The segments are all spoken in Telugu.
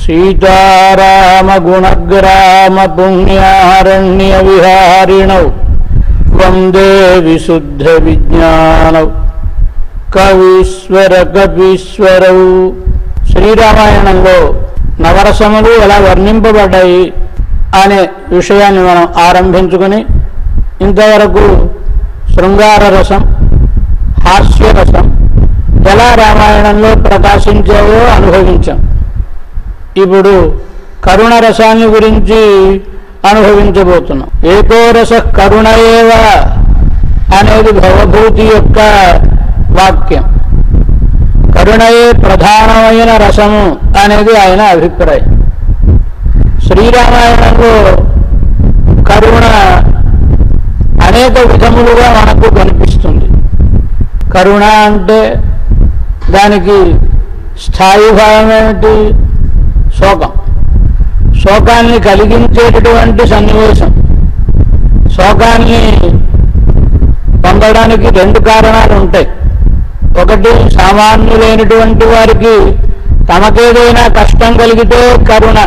సీతారామగుణగ్రామ పుణ్యారణ్య విహారిణౌ వందే విశుద్ధ విజ్ఞానౌ కవీశ్వర కపీశ్వరౌ శ్రీరామాయణంలో నవరసములు ఎలా వర్ణింపబడ్డాయి అనే విషయాన్ని మనం ఆరంభించుకుని ఇంతవరకు శృంగార రసం హాస్యరసం ఎలా రామాయణంలో ప్రకాశించావో అనుభవించాం ఇప్పుడు కరుణ రసాన్ని గురించి అనుభవించబోతున్నాం ఏకో రస కరుణయేవ అనేది భవభూతి యొక్క వాక్యం కరుణయే ప్రధానమైన రసము అనేది ఆయన అభిప్రాయం శ్రీరామాయణంలో కరుణ అనేక విధములుగా మనకు కనిపిస్తుంది కరుణ అంటే దానికి స్థాయి భావం ఏమిటి శోకం శోకాన్ని కలిగించేటటువంటి సన్నివేశం శోకాన్ని పొందడానికి రెండు కారణాలు ఉంటాయి ఒకటి సామాన్యులైనటువంటి వారికి తమకేదైనా కష్టం కలిగితే కరుణ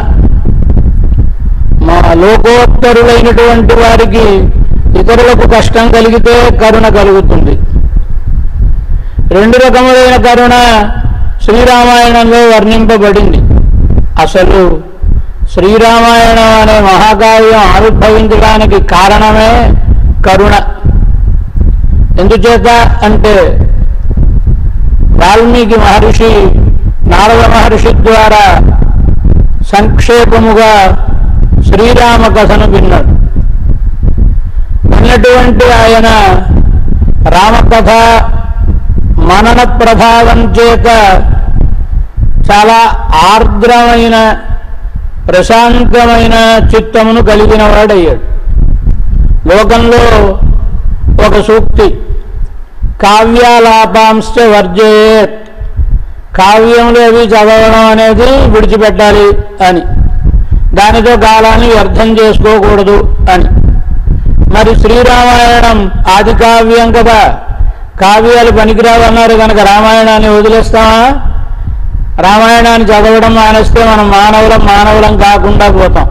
మా లోకోత్తరులైనటువంటి వారికి ఇతరులకు కష్టం కలిగితే కరుణ కలుగుతుంది రెండు రకములైన కరుణ శ్రీరామాయణంలో వర్ణింపబడింది అసలు శ్రీరామాయణం అనే మహాకావ్యం ఆవిర్భవించడానికి కారణమే కరుణ ఎందుచేత అంటే వాల్మీకి మహర్షి నారద మహర్షి ద్వారా సంక్షేపముగా శ్రీరామ కథను విన్నాడు విన్నటువంటి ఆయన రామకథ మనన ప్రభావం చేత చాలా ఆర్ద్రమైన ప్రశాంతమైన చిత్తమును కలిగిన వాడయ్యాడు లోకంలో ఒక సూక్తి కావ్యాలాపాంశ వర్జయేత్ కావ్యములు అవి చదవడం అనేది విడిచిపెట్టాలి అని దానితో కాలాన్ని వ్యర్థం చేసుకోకూడదు అని మరి శ్రీరామాయణం ఆది కావ్యం కదా కావ్యాలు పనికిరావు అన్నారు కనుక రామాయణాన్ని వదిలేస్తామా రామాయణాన్ని చదవడం మానేస్తే మనం మానవులం మానవులం కాకుండా పోతాం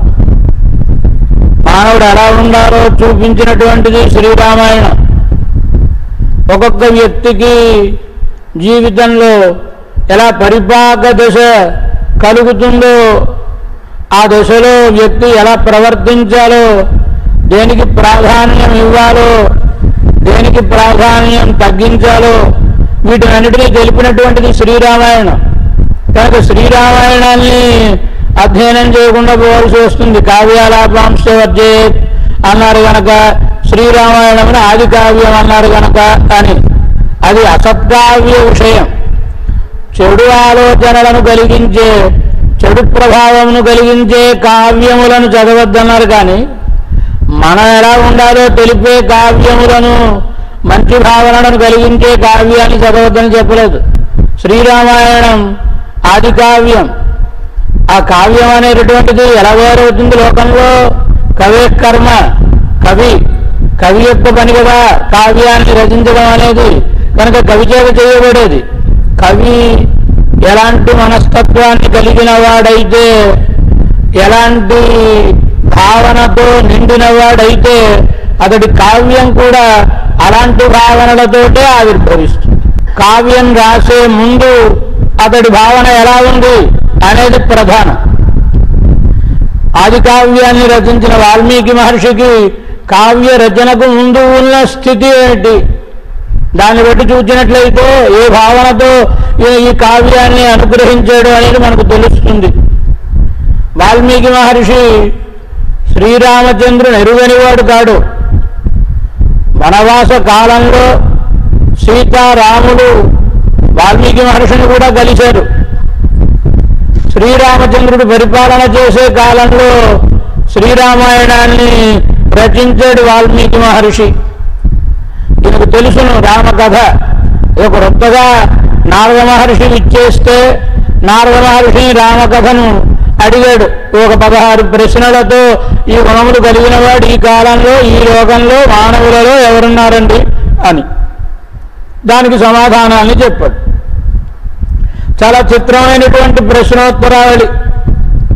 మానవుడు ఎలా ఉండాలో చూపించినటువంటిది శ్రీరామాయణం ఒక్కొక్క వ్యక్తికి జీవితంలో ఎలా పరిపాక దశ కలుగుతుందో ఆ దశలో వ్యక్తి ఎలా ప్రవర్తించాలో దేనికి ప్రాధాన్యం ఇవ్వాలో దేనికి ప్రాధాన్యం తగ్గించాలో వీటినన్నిటినీ తెలిపినటువంటిది శ్రీరామాయణం కనుక శ్రీరామాయణాన్ని అధ్యయనం చేయకుండా పోవాల్సి వస్తుంది కావ్యాలాపాంశ వర్జేత్ అన్నారు గనక శ్రీరామాయణం ఆది కావ్యం అన్నారు గనక అని అది అసత్కావ్య విషయం చెడు ఆలోచనలను కలిగించే చెడు ప్రభావమును కలిగించే కావ్యములను చదవద్దన్నారు కానీ మనం ఎలా ఉండాలో తెలిపే కావ్యములను మంచి భావనలను కలిగించే కావ్యాన్ని చదవద్దని చెప్పలేదు శ్రీరామాయణం ఆది కావ్యం ఆ కావ్యం అనేటటువంటిది ఎలా వేరవుతుంది లోకంలో కవే కర్మ కవి కవి యొక్క పని కదా కావ్యాన్ని రచించడం అనేది కనుక కవి చేత చేయబడేది కవి ఎలాంటి మనస్తత్వాన్ని కలిగిన వాడైతే ఎలాంటి భావనతో నిండిన వాడైతే అతడి కావ్యం కూడా అలాంటి భావనలతోటే ఆవిర్భవిస్తుంది కావ్యం రాసే ముందు అతడి భావన ఎలా ఉంది అనేది ప్రధానం ఆది కావ్యాన్ని రచించిన వాల్మీకి మహర్షికి కావ్య రచనకు ముందు ఉన్న స్థితి ఏమిటి దాన్ని బట్టి చూసినట్లయితే ఏ భావనతో ఈ- ఈ కావ్యాన్ని అనుగ్రహించాడు అనేది మనకు తెలుస్తుంది వాల్మీకి మహర్షి శ్రీరామచంద్రుని ఎరుగనివాడు కాడు వనవాస కాలంలో సీతారాములు వాల్మీకి మహర్షిని కూడా కలిశారు శ్రీరామచంద్రుడు పరిపాలన చేసే కాలంలో శ్రీరామాయణాన్ని రచించాడు వాల్మీకి మహర్షి ఈయనకు తెలుసును రామకథ ఒక కొత్తగా నారద మహర్షి ఇచ్చేస్తే నారద మహర్షిని రామకథను అడిగాడు ఒక పదహారు ప్రశ్నలతో ఈ గుణములు కలిగిన వాడు ఈ కాలంలో ఈ లోకంలో మానవులలో ఎవరున్నారండి అని దానికి సమాధానాన్ని చెప్పాడు చాలా చిత్రమైనటువంటి ప్రశ్నోత్తరావళి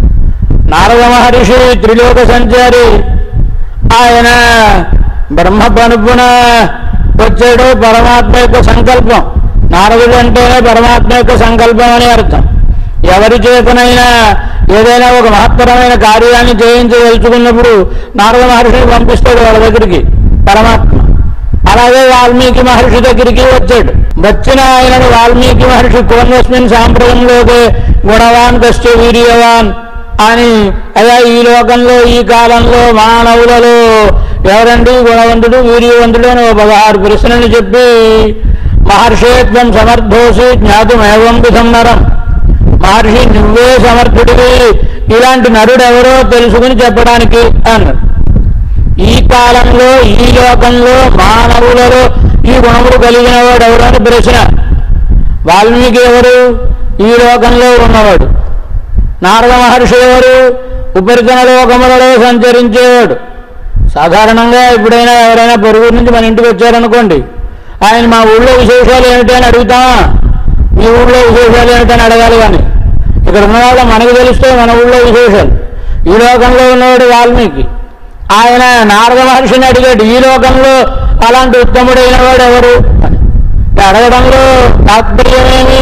నారద మహర్షి త్రిలోక సంచారి ఆయన బ్రహ్మ పనుపున వచ్చాడు పరమాత్మ యొక్క సంకల్పం నారదుడు అంటేనే పరమాత్మ యొక్క సంకల్పం అని అర్థం ఎవరి చేతనైనా ఏదైనా ఒక మహత్తరమైన కార్యాన్ని చేయించదలుచుకున్నప్పుడు నారద మహర్షిని పంపిస్తాడు వాళ్ళ దగ్గరికి పరమాత్మ అలాగే వాల్మీకి మహర్షి దగ్గరికి వచ్చాడు వచ్చిన ఆయనను వాల్మీకి మహర్షి కోన్వస్మిన్ సాంప్రదంలోకి గుణవాన్ కష్ట వీర్యవాన్ అని అయ్యా ఈ లోకంలో ఈ కాలంలో మానవులలో ఎవరండి గుణవంతుడు వీర్యవంతుడు అని ఓ పదహారు ప్రశ్నలు చెప్పి మహర్షేత్వం సమర్థోసి జ్ఞాతుమేవం విధం నరం మహర్షి నువ్వే సమర్థుడివి ఇలాంటి నరుడు ఎవరో తెలుసుకుని చెప్పడానికి అన్నాడు ఈ కాలంలో ఈ లోకంలో మానవులలో ఈ గుణములు కలిగిన వాడు ఎవరు అని ప్రశ్న వాల్మీకి ఎవరు ఈ లోకంలో ఉన్నవాడు నారద మహర్షి ఎవరు ఉపరితన లోకములలో సంచరించేవాడు సాధారణంగా ఎప్పుడైనా ఎవరైనా పొరుగు నుంచి మన ఇంటికి వచ్చారనుకోండి ఆయన మా ఊళ్ళో విశేషాలు ఏమిటి అని అడుగుతామా మీ ఊళ్ళో విశేషాలు ఏమిటని అడగాలి కానీ ఇక్కడ ఉన్న వాళ్ళ మనకు తెలిస్తే మన ఊళ్ళో విశేషాలు ఈ లోకంలో ఉన్నవాడు వాల్మీకి ఆయన నారద మహర్షిని అడిగాడు ఈ లోకంలో అలాంటి ఉత్తముడైన వాడు ఎవరు అని అడగడంలో తాత్పర్యమేమి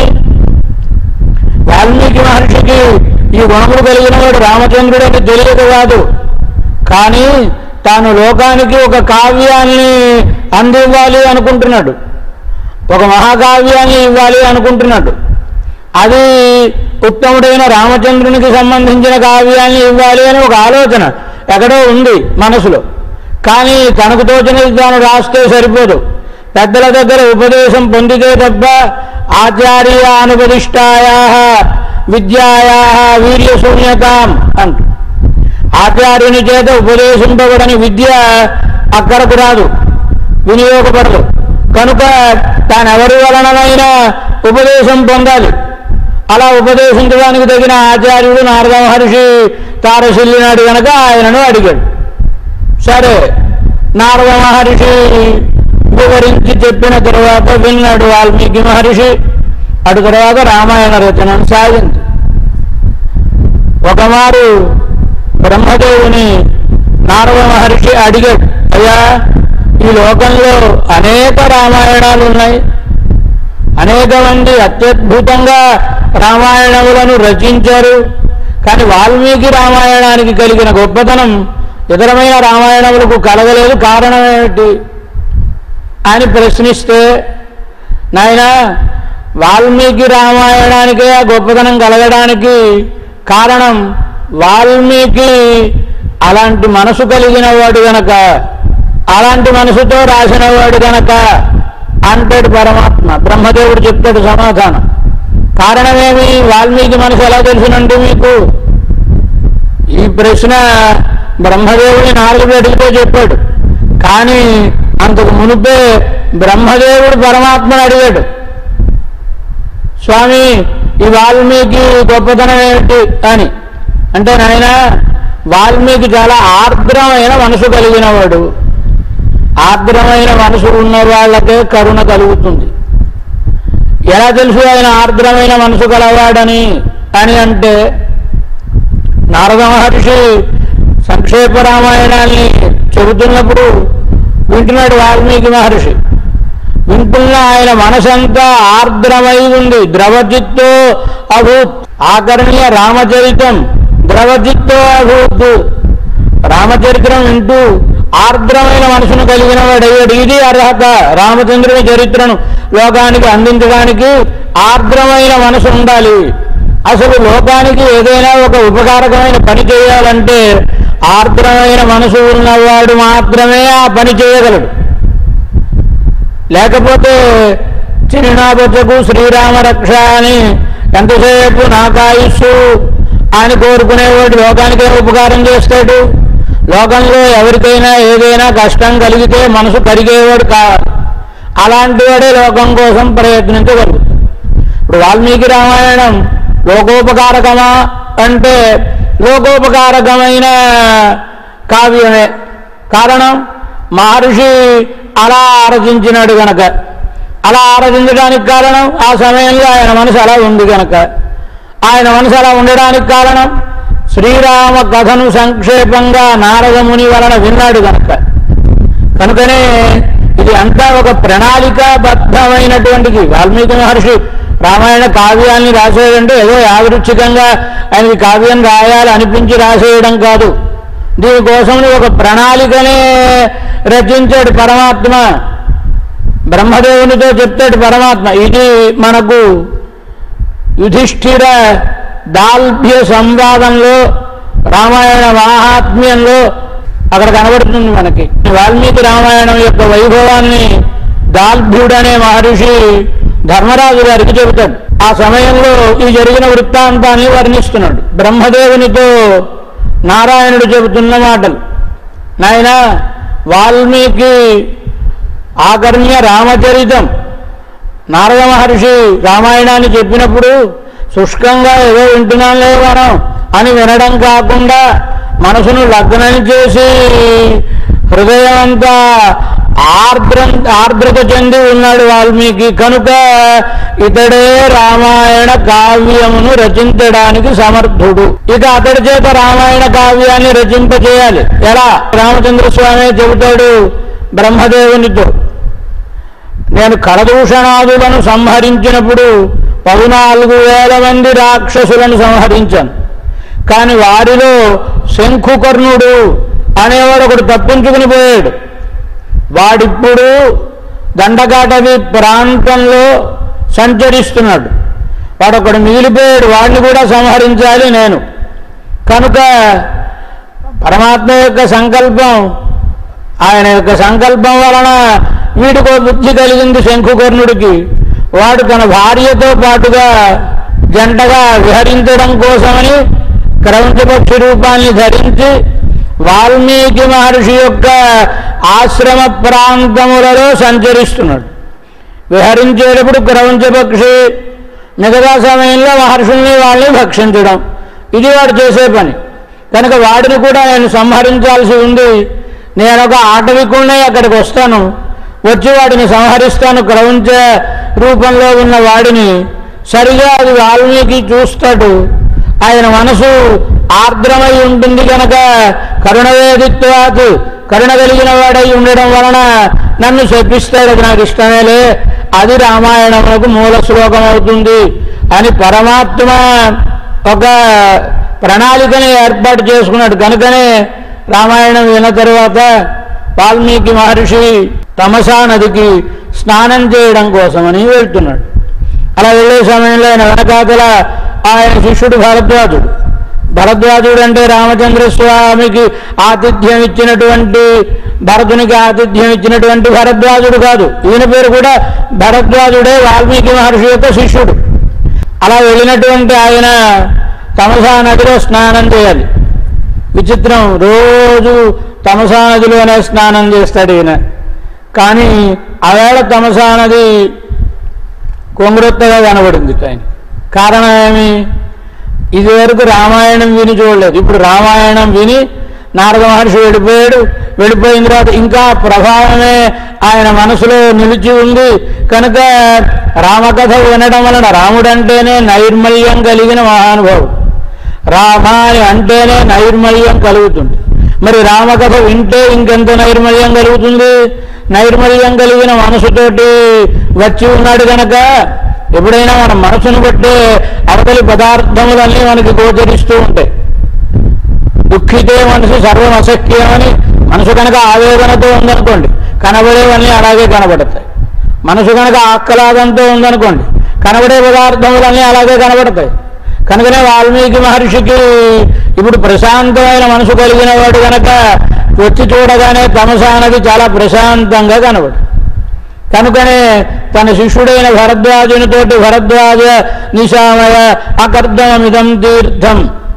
వాల్మీకి మహర్షికి ఈ గుణములు కలిగిన వాడు రామచంద్రుడు అని తెలియదు కాదు కానీ తాను లోకానికి ఒక కావ్యాన్ని అందివ్వాలి అనుకుంటున్నాడు ఒక మహాకావ్యాన్ని ఇవ్వాలి అనుకుంటున్నాడు అది ఉత్తముడైన రామచంద్రునికి సంబంధించిన కావ్యాన్ని ఇవ్వాలి అని ఒక ఆలోచన ఎక్కడో ఉంది మనసులో కానీ తనకు తోచినది తాను రాస్తే సరిపోదు పెద్దల దగ్గర ఉపదేశం పొందితే తప్ప ఆచార్య అనుపదిష్టాయా విద్యాయా వీర్యశూన్యతాం అంటూ ఆచార్యుని చేత ఉపదేశింపబడని విద్య అక్కడకు రాదు వినియోగపడదు కనుక తానెవరి వలనైనా ఉపదేశం పొందాలి అలా ఉపదేశించడానికి తగిన ఆచార్యుడు నారద మహర్షి తారసిల్లినాడు గనక ఆయనను అడిగాడు సరే నారద మహర్షి వివరించి చెప్పిన తరువాత విన్నాడు వాల్మీకి మహర్షి అటు తర్వాత రామాయణ రచన సాగింది ఒకమారు బ్రహ్మదేవుని నారద మహర్షి అడిగాడు అయ్యా ఈ లోకంలో అనేక రామాయణాలు ఉన్నాయి అనేక మంది అత్యద్భుతంగా రామాయణములను రచించారు కానీ వాల్మీకి రామాయణానికి కలిగిన గొప్పతనం ఇతరమైన రామాయణములకు కలగలేదు కారణం ఏమిటి అని ప్రశ్నిస్తే నాయన వాల్మీకి రామాయణానికే ఆ గొప్పతనం కలగడానికి కారణం వాల్మీకి అలాంటి మనసు కలిగిన వాడు గనక అలాంటి మనసుతో రాసిన వాడు గనక అంటాడు పరమాత్మ బ్రహ్మదేవుడు చెప్తాడు సమాధానం కారణమేమి వాల్మీకి మనసు ఎలా తెలుసునండి మీకు ఈ ప్రశ్న బ్రహ్మదేవుని నాలుగు అడిగితే చెప్పాడు కానీ అంతకు మునుపే బ్రహ్మదేవుడు పరమాత్మను అడిగాడు స్వామి ఈ వాల్మీకి గొప్పతనం ఏమిటి అని అంటే నాయన వాల్మీకి చాలా ఆర్ద్రమైన మనసు కలిగిన వాడు ఆర్ద్రమైన మనసు ఉన్న వాళ్ళకే కరుణ కలుగుతుంది ఎలా తెలుసు ఆయన ఆర్ద్రమైన మనసు కలవాడని అని అంటే నారద మహర్షి సంక్షేప రామాయణాన్ని చెబుతున్నప్పుడు వింటున్నాడు వాల్మీకి మహర్షి వింటున్న ఆయన మనసంతా ఆర్ద్రమై ఉంది ద్రవజిత్తో అభూత్ ఆకరణీయ రామచరితం ద్రవజిత్తో అభూత్ రామచరిత్రం వింటూ ఆర్ద్రమైన మనసును కలిగిన వాడయ్యాడు ఇది అర్హత రామచంద్రుని చరిత్రను లోకానికి అందించడానికి ఆర్ద్రమైన మనసు ఉండాలి అసలు లోకానికి ఏదైనా ఒక ఉపకారకమైన పని చేయాలంటే ఆర్ద్రమైన మనసు ఉన్నవాడు మాత్రమే ఆ పని చేయగలడు లేకపోతే చిరునాబొచ్చకు శ్రీరామ రక్ష అని ఎంతసేపు నాకాయుస్సు అని కోరుకునేవాడు లోకానికే ఉపకారం చేస్తాడు లోకంలో ఎవరికైనా ఏదైనా కష్టం కలిగితే మనసు కరిగేవాడు కావాలి అలాంటి వాడే లోకం కోసం ప్రయత్నించగలుగుతాడు ఇప్పుడు వాల్మీకి రామాయణం లోకోపకారకమా అంటే లోకోపకారకమైన కావ్యమే కారణం మహర్షి అలా ఆరచించినాడు గనక అలా ఆరచించడానికి కారణం ఆ సమయంలో ఆయన మనసు అలా ఉంది గనక ఆయన మనసు అలా ఉండడానికి కారణం శ్రీరామ కథను సంక్షేపంగా నారదముని వలన విన్నాడు కనుక కనుకనే ఇది అంతా ఒక ప్రణాళికాబద్ధమైనటువంటిది వాల్మీకి మహర్షి రామాయణ కావ్యాన్ని రాసేయంటే ఏదో యాదృచ్ఛికంగా ఆయనకి కావ్యం రాయాలి అనిపించి రాసేయడం కాదు దీనికోసం ఒక ప్రణాళికనే రచించాడు పరమాత్మ బ్రహ్మదేవునితో చెప్తాడు పరమాత్మ ఇది మనకు యుధిష్ఠిర దాల్భ్య సంవాదంలో రామాయణ మాహాత్మ్యంలో అక్కడ కనబడుతుంది మనకి వాల్మీకి రామాయణం యొక్క వైభవాన్ని దాల్భ్యుడనే మహర్షి ధర్మరాజు గారికి చెబుతాడు ఆ సమయంలో ఈ జరిగిన వృత్తాంతాన్ని వర్ణిస్తున్నాడు బ్రహ్మదేవునితో నారాయణుడు చెబుతున్న మాటలు నాయన వాల్మీకి ఆకర్ణ్య రామచరితం నారద మహర్షి రామాయణాన్ని చెప్పినప్పుడు శుష్కంగా ఏదో వింటున్నాంలే మనం అని వినడం కాకుండా మనసును లగ్నం చేసి హృదయం అంతా ఆర్ద్ర ఆర్ద్రత చెంది ఉన్నాడు వాల్మీకి కనుక ఇతడే రామాయణ కావ్యమును రచించడానికి సమర్థుడు ఇక అతడి చేత రామాయణ కావ్యాన్ని రచింపచేయాలి ఎలా రామచంద్ర స్వామి చెబుతాడు బ్రహ్మదేవునితో నేను కరదూషణాదులను సంహరించినప్పుడు పద్నాలుగు వేల మంది రాక్షసులను సంహరించాను కానీ వారిలో శంఖుకర్ణుడు అనేవాడు ఒకడు తప్పించుకుని పోయాడు వాడిప్పుడు దండకాటవి ప్రాంతంలో సంచరిస్తున్నాడు వాడు ఒకడు మిగిలిపోయాడు వాడిని కూడా సంహరించాలి నేను కనుక పరమాత్మ యొక్క సంకల్పం ఆయన యొక్క సంకల్పం వలన వీడికో బుద్ధి కలిగింది శంఖుకర్ణుడికి వాడు తన భార్యతో పాటుగా జంటగా విహరించడం కోసమని క్రౌంచపక్షి రూపాన్ని ధరించి వాల్మీకి మహర్షి యొక్క ఆశ్రమ ప్రాంతములలో సంచరిస్తున్నాడు విహరించేటప్పుడు క్రౌంచపక్షి మిగతా సమయంలో మహర్షుల్ని వాళ్ళని భక్షించడం ఇది వాడు చేసే పని కనుక వాడిని కూడా నేను సంహరించాల్సి ఉంది నేను ఒక ఆటవికుణ్ణి అక్కడికి వస్తాను వచ్చి వాడిని సంహరిస్తాను క్రౌంచ రూపంలో ఉన్న వాడిని సరిగా అది వాల్మీకి చూస్తాడు ఆయన మనసు ఆర్ద్రమై ఉంటుంది కనుక కరుణవేదిత్వాత్ కరుణ కలిగిన వాడై ఉండడం వలన నన్ను శపిస్తాడు అది నాకు ఇష్టమేలే అది రామాయణములకు మూల శ్లోకం అవుతుంది అని పరమాత్మ ఒక ప్రణాళికని ఏర్పాటు చేసుకున్నాడు కనుకనే రామాయణం విన్న తరువాత వాల్మీకి మహర్షి తమసా నదికి స్నానం చేయడం కోసమని వెళ్తున్నాడు అలా వెళ్ళే సమయంలో ఆయన వెనకాతల ఆయన శిష్యుడు భరద్వాజుడు భరద్వాజుడు అంటే రామచంద్ర స్వామికి ఆతిథ్యం ఇచ్చినటువంటి భరతునికి ఆతిథ్యం ఇచ్చినటువంటి భరద్వాజుడు కాదు ఈయన పేరు కూడా భరద్వాజుడే వాల్మీకి మహర్షి యొక్క శిష్యుడు అలా వెళ్ళినటువంటి ఆయన తమసా నదిలో స్నానం చేయాలి విచిత్రం రోజు తమసా నదిలోనే స్నానం చేస్తాడు ఈయన కానీ ఆవేళ తమసా నది కొంగురొత్తగా కనబడింది ఆయన కారణం ఏమి ఇదివరకు రామాయణం విని చూడలేదు ఇప్పుడు రామాయణం విని నారద మహర్షి వెళ్ళిపోయాడు వెళ్ళిపోయిన తర్వాత ఇంకా ప్రభావమే ఆయన మనసులో నిలిచి ఉంది కనుక రామకథ వినడం వలన రాముడంటేనే నైర్మల్యం కలిగిన మహానుభావుడు రామాని అంటేనే నైర్మల్యం కలుగుతుంది మరి రామకథ వింటే ఇంకెంత నైర్మల్యం కలుగుతుంది నైర్మల్యం కలిగిన మనసుతోటి వచ్చి ఉన్నాడు కనుక ఎప్పుడైనా మన మనసును బట్టే అవతలి పదార్థములన్నీ మనకి గోచరిస్తూ ఉంటాయి దుఃఖితే మనసు సర్వం అసఖ్యం అని మనసు కనుక ఆవేదనతో ఉందనుకోండి కనబడేవన్నీ అలాగే కనబడతాయి మనసు కనుక ఆహ్లాదంతో ఉందనుకోండి కనబడే పదార్థములన్నీ అలాగే కనబడతాయి కనుకనే వాల్మీకి మహర్షికి ఇప్పుడు ప్రశాంతమైన మనసు కలిగిన వాడు కనుక వచ్చి చూడగానే తమసానది చాలా ప్రశాంతంగా కనబడు కనుకనే తన శిష్యుడైన భరద్వాజునితోటి భరద్వాజ నిశామయ అకర్దమిదం తీర్థం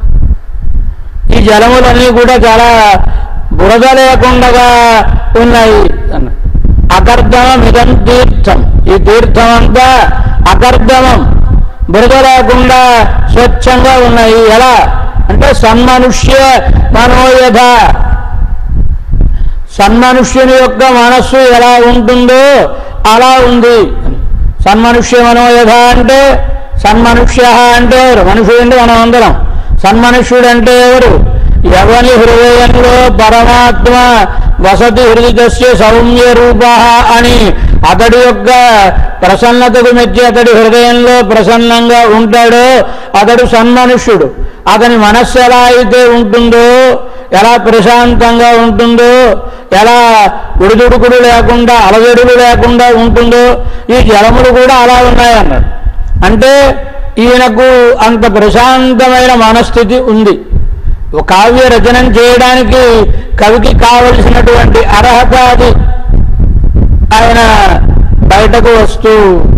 ఈ జలములన్నీ కూడా చాలా బురద లేకుండా ఉన్నాయి అన్న అకర్దమం ఇదం తీర్థం ఈ తీర్థం అంతా అకర్దమం బురద లేకుండా స్వచ్ఛంగా ఉన్నాయి ఎలా అంటే సన్మనుష్య మనోయథ సన్మనుష్యుని యొక్క మనస్సు ఎలా ఉంటుందో అలా ఉంది సన్మనుష్య మనోయథ అంటే సన్మనుష్య అంటే ఎవరు? మనుషుడు అంటే మనం అందరం సన్మనుష్యుడు అంటే ఎవరు ఎవని హృదయంలో పరమాత్మ వసతి హృదయస్య సౌమ్య రూప అని అతడి యొక్క ప్రసన్నతకు మెచ్చి అతడి హృదయంలో ప్రసన్నంగా ఉంటాడో అతడు సన్మనుష్యుడు అతని మనస్సు ఎలా అయితే ఉంటుందో ఎలా ప్రశాంతంగా ఉంటుందో ఎలా ఉడిదుడుకుడు లేకుండా అలజడులు లేకుండా ఉంటుందో ఈ జలములు కూడా అలా ఉన్నాయన్నారు అంటే ఈయనకు అంత ప్రశాంతమైన మనస్థితి ఉంది ఒక కావ్య రచనం చేయడానికి కవికి కావలసినటువంటి అర్హత అది ఆయన బయటకు వస్తూ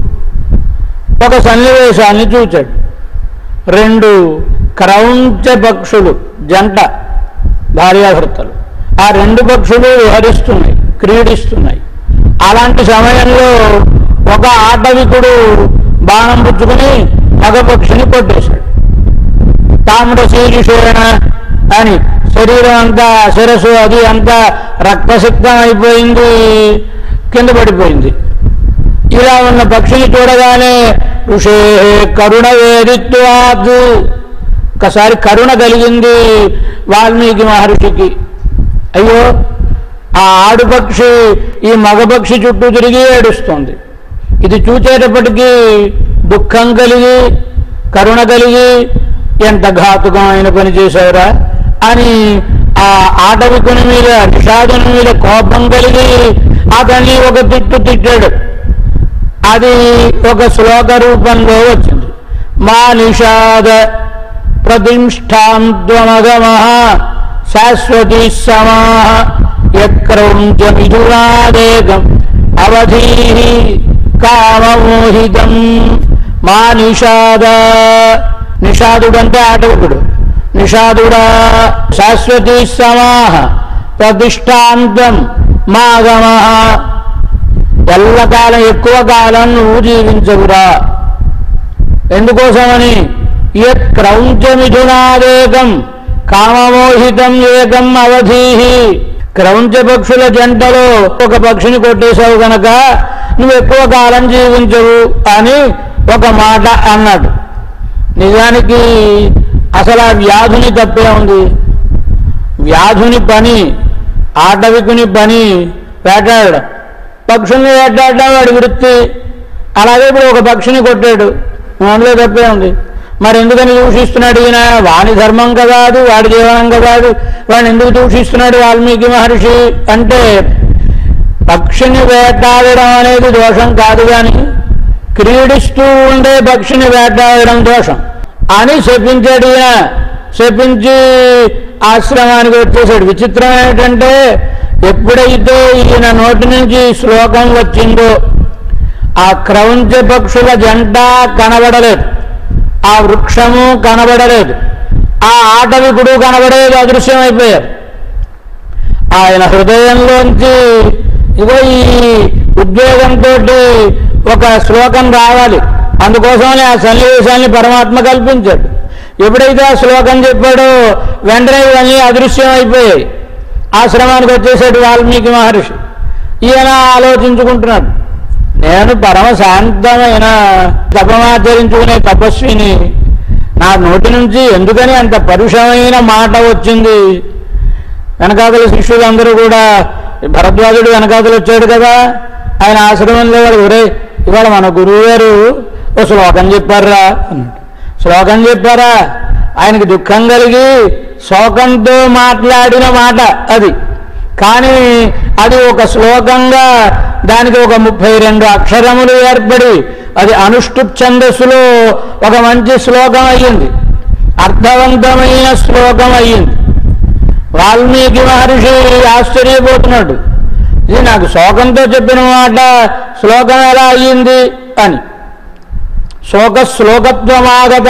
ఒక సన్నివేశాన్ని చూచాడు రెండు క్రౌంచ పక్షులు జంట భార్యాభర్తలు ఆ రెండు పక్షులు విహరిస్తున్నాయి క్రీడిస్తున్నాయి అలాంటి సమయంలో ఒక ఆటవికుడు బాణం పుచ్చుకుని మగపక్షిని కొట్టేశాడు తామ్ర శీర్షేణ అని శరీరం అంతా శిరస్సు అది అంతా రక్తసిక్తం అయిపోయింది కింద పడిపోయింది ఇలా ఉన్న పక్షిని చూడగానే ఋషే కరుణ వేదిత్వాత్ ఒకసారి కరుణ కలిగింది వాల్మీకి మహర్షికి అయ్యో ఆ ఆడుపక్షి ఈ మగపక్షి చుట్టూ తిరిగి ఏడుస్తుంది ఇది చూచేటప్పటికీ దుఃఖం కలిగి కరుణ కలిగి ఎంత ఘాతుకమైన పని చేశావురా అని ఆ ఆటవికుని మీద నిషాదుని మీద కోపం కలిగి అతన్ని ఒక తిట్టు తిట్టాడు అది ఒక శ్లోక రూపంలో వచ్చింది మా నిషాద ప్రతిష్టాంత్వమగమ శాశ్వతి సమా యక్రౌంచ మిథునాదేగం అవధీ కామమోహితం మా నిషాద నిషాదుడంటే ఆటవికుడు నిషాదుడా శాశ్వతి సమాహ ప్రతిష్టాంతం మాగమ ఎల్లకాలం ఎక్కువ కాలం నువ్వు జీవించవురా ఎందుకోసమని యత్ క్రౌంచమిథునాదేకం కామమోహితం ఏకం అవధీహి క్రౌంచ పక్షుల జంటలో ఒక పక్షిని కొట్టేశావు గనక నువ్వు ఎక్కువ కాలం జీవించవు అని ఒక మాట అన్నాడు నిజానికి అసలు ఆ వ్యాధుని తప్పే ఉంది వ్యాధుని పని ఆటవికుని పని వేటాడడం పక్షుల్ని వేటాడడం వాడి వృత్తి అలాగే ఇప్పుడు ఒక పక్షిని కొట్టాడు అందులో తప్పే ఉంది మరి ఎందుకని దూషిస్తున్నాడు ఈయన వాని ధర్మం కదా అది వాడి జీవనం కదా అది వాడిని ఎందుకు దూషిస్తున్నాడు వాల్మీకి మహర్షి అంటే పక్షిని వేటాడడం అనేది దోషం కాదు కానీ క్రీడిస్తూ ఉండే పక్షిని వేటాడడం దోషం అని శపించాడు ఈయన శపించి ఆశ్రమానికి వచ్చేసాడు విచిత్రం ఏంటంటే ఎప్పుడైతే ఈయన నోటి నుంచి ఈ శ్లోకం వచ్చిందో ఆ క్రౌంచ పక్షుల జంట కనబడలేదు ఆ వృక్షము కనబడలేదు ఆ ఆటవికుడు కనబడలేదు అదృశ్యమైపోయారు ఆయన హృదయంలోంచి ఇగో ఈ ఉద్వేగంతో ఒక శ్లోకం రావాలి అందుకోసమని ఆ సన్నివేశాన్ని పరమాత్మ కల్పించాడు ఎప్పుడైతే ఆ శ్లోకం చెప్పాడో వెంటనే ఇవన్నీ అదృశ్యం అయిపోయాయి ఆశ్రమానికి వచ్చేసాడు వాల్మీకి మహర్షి ఈయన ఆలోచించుకుంటున్నాడు నేను పరమ శాంతమైన తపమాచరించుకునే తపస్విని నా నోటి నుంచి ఎందుకని అంత పరుషమైన మాట వచ్చింది వెనకాతల శిష్యులందరూ కూడా భరద్వాజుడు వెనకాతలు వచ్చాడు కదా ఆయన ఆశ్రమంలో వాడు ఒరే ఇవాళ మన గురువు గారు ఓ శ్లోకం చెప్పారా అన్నాడు శ్లోకం చెప్పారా ఆయనకి దుఃఖం కలిగి శోకంతో మాట్లాడిన మాట అది కానీ అది ఒక శ్లోకంగా దానికి ఒక ముప్పై రెండు అక్షరములు ఏర్పడి అది అనుష్ఠుప్ ఛందస్సులో ఒక మంచి శ్లోకం అయ్యింది అర్థవంతమైన శ్లోకం అయ్యింది వాల్మీకి మహర్షి ఆశ్చర్యపోతున్నాడు ఇది నాకు శోకంతో చెప్పిన మాట శ్లోకం ఎలా అయ్యింది అని శోక శ్లోకత్వమాగత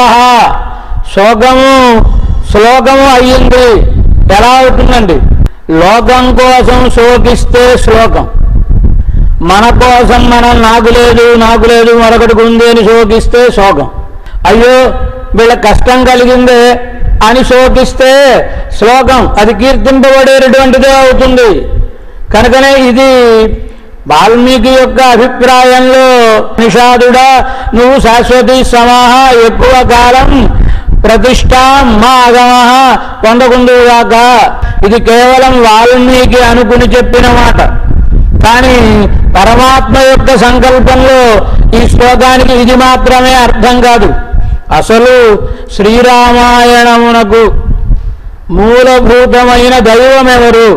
శోకము శ్లోకము అయ్యింది ఎలా అవుతుందండి లోకం కోసం శోకిస్తే శ్లోకం మన కోసం మనం నాకు లేదు నాకు లేదు మరొకటికి ఉంది అని శోకిస్తే శోకం అయ్యో వీళ్ళ కష్టం కలిగిందే అని శోకిస్తే శ్లోకం అది కీర్తింపబడేటటువంటిదే అవుతుంది కనుకనే ఇది వాల్మీకి యొక్క అభిప్రాయంలో నిషాదుడా నువ్వు శాశ్వతి సమాహ ఎక్కువ కాలం ప్రతిష్ట మా అగమ పొందకుందుగాక ఇది కేవలం వాల్మీకి అనుకుని చెప్పిన మాట కానీ పరమాత్మ యొక్క సంకల్పంలో ఈ శ్లోకానికి ఇది మాత్రమే అర్థం కాదు అసలు శ్రీరామాయణమునకు మూలభూతమైన దైవం ఎవరు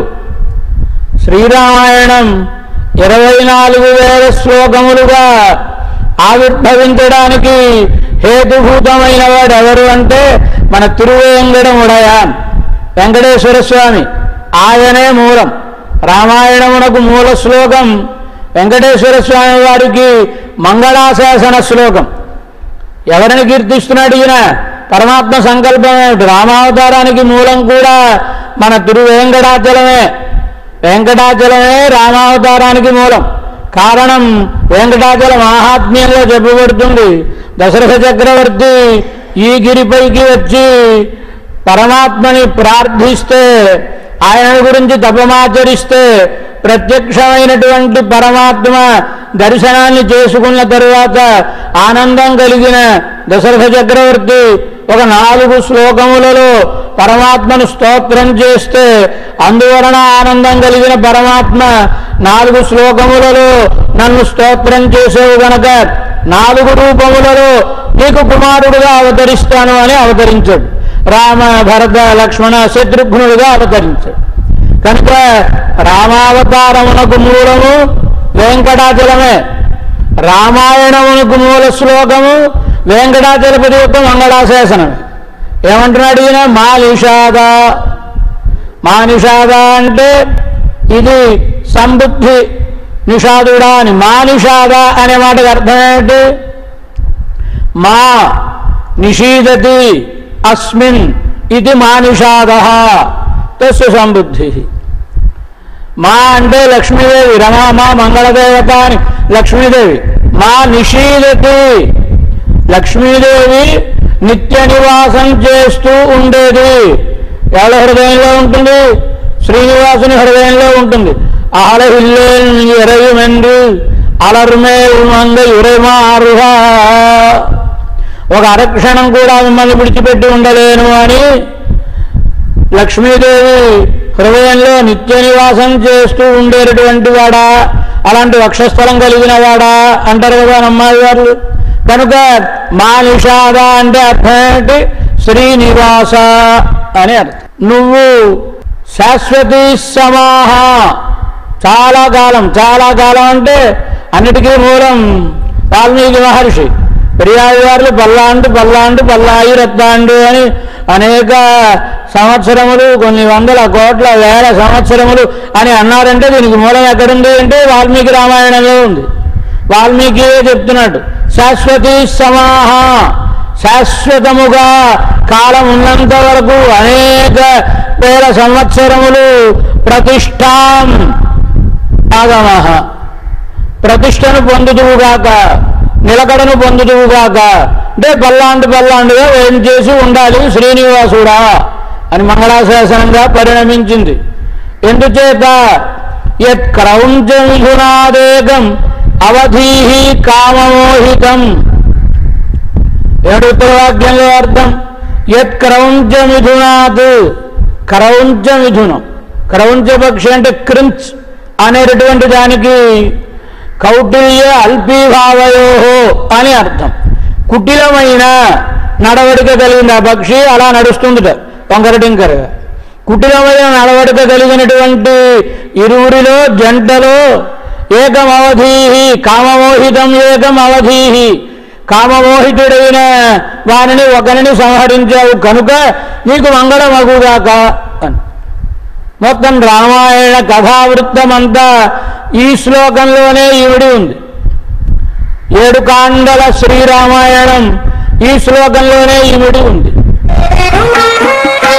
శ్రీరామాయణం ఇరవై నాలుగు వేల శ్లోకములుగా ఆవిర్భవించడానికి హేతుభూతమైన వాడు ఎవరు అంటే మన తిరువేంకడం ఉడయాన్ వెంకటేశ్వర స్వామి ఆయనే మూలం రామాయణమునకు మూల శ్లోకం వెంకటేశ్వర స్వామి వారికి మంగళాశాసన శ్లోకం ఎవరిని కీర్తిస్తున్నాడు ఈయన పరమాత్మ సంకల్పం ఏమిటి రామావతారానికి మూలం కూడా మన తిరువేంకటాచలమే వెంకటాచలమే రామావతారానికి మూలం కారణం వెంకటాచల మహాత్మ్యంలో చెప్పబడుతుంది దశరథ చక్రవర్తి ఈ గిరిపైకి వచ్చి పరమాత్మని ప్రార్థిస్తే ఆయన గురించి తపమాచరిస్తే ప్రత్యక్షమైనటువంటి పరమాత్మ దర్శనాన్ని చేసుకున్న తరువాత ఆనందం కలిగిన దశరథ చక్రవర్తి ఒక నాలుగు శ్లోకములలో పరమాత్మను స్తోత్రం చేస్తే అందువలన ఆనందం కలిగిన పరమాత్మ నాలుగు శ్లోకములలో నన్ను స్తోత్రం చేసేవు గనక నాలుగు రూపములలో నీకు కుమారుడుగా అవతరిస్తాను అని అవతరించాడు రామ భరత లక్ష్మణ శత్రుఘ్నుడుగా అవతరించాడు కనుక రామావతారమునకు మూలము వెంకటాచలమే రామాయణమునకు మూల శ్లోకము వెంకటాచలపతి యొక్క మంగళాశాసనమే ఏమంటున్నాడు ఈయన మా నిషాద మా నిషాద అంటే ఇది సంబుద్ధి నిషాదుడా అని మా నిషాద అనే మాటకు అర్థం ఏమిటి మా నిషీదతి అస్మిన్ ఇది మా నిషాద తస్సు సంబుద్ధి మా అంటే లక్ష్మీదేవి రమా మా మంగళదేవత అని లక్ష్మీదేవి మా నిషీదతి లక్ష్మీదేవి నిత్య నివాసం చేస్తూ ఉండేది ఎవరి హృదయంలో ఉంటుంది శ్రీనివాసుని హృదయంలో ఉంటుంది ఆలహిల్లేన్ ఎరయుమెందు అలర్మే మంద యురమారుహా ఒక అరక్షణం కూడా మిమ్మల్ని విడిచిపెట్టి ఉండలేను అని లక్ష్మీదేవి హృదయంలో నిత్య నివాసం చేస్తూ ఉండేటటువంటి వాడా అలాంటి వక్షస్థలం కలిగిన వాడా అంటారు కదా నమ్మాయి గారు కనుక మా నిషాద అంటే అర్థం ఏంటి శ్రీనివాస అని అర్థం నువ్వు శాశ్వతీ సమాహ చాలా కాలం చాలా కాలం అంటే అన్నిటికీ మూలం వాల్మీకి మహర్షి పెరియారు పల్లాండు పల్లాండు పల్లాయి రత్తాండు అని అనేక సంవత్సరములు కొన్ని వందల కోట్ల వేల సంవత్సరములు అని అన్నారంటే దీనికి మూలం ఎక్కడుంది అంటే వాల్మీకి రామాయణంలో ఉంది వాల్మీకి చెప్తున్నాడు శాశ్వతీ సమాహ శాశ్వతముగా కాలం ఉన్నంత వరకు అనేక వేల సంవత్సరములు ప్రతిష్టాం ఆగమః ప్రతిష్టను పొందుదువుగాక నిలకడను పొందుదువుగాక అంటే పల్లాంటి పల్లాండుగా ఏం చేసి ఉండాలి శ్రీనివాసుడా అని మంగళాశాసనంగా పరిణమించింది ఎందుచేత యత్ క్రౌంచ మిథునాదేకం అవధీహి కామమోహితం ఏడు ఉత్తరవాక్యంలో అర్థం యత్ క్రౌంచ మిథునాత్ క్రౌంచ మిథునం క్రౌంచ పక్షి అంటే క్రించ్ అనేటటువంటి దానికి కౌటిల్య అల్పీభావయో అని అర్థం కుటిలమైన నడవడిక కలిగిన ఆ పక్షి అలా నడుస్తుందిట వంకరటింకరగా కుటిలమైన నడవడిక కలిగినటువంటి ఇరువురిలో జంటలో ఏకం అవధీహి కామమోహితం ఏకం అవధీహి కామమోహితుడైన వారిని ఒకరిని సంహరించావు కనుక నీకు మంగళమగుగాక అని మొత్తం రామాయణ కథావృత్తమంతా ఈ శ్లోకంలోనే ఈవిడి ఉంది ఏడు కాండల శ్రీరామాయణం ఈ శ్లోకంలోనే ఈవిడి ఉంది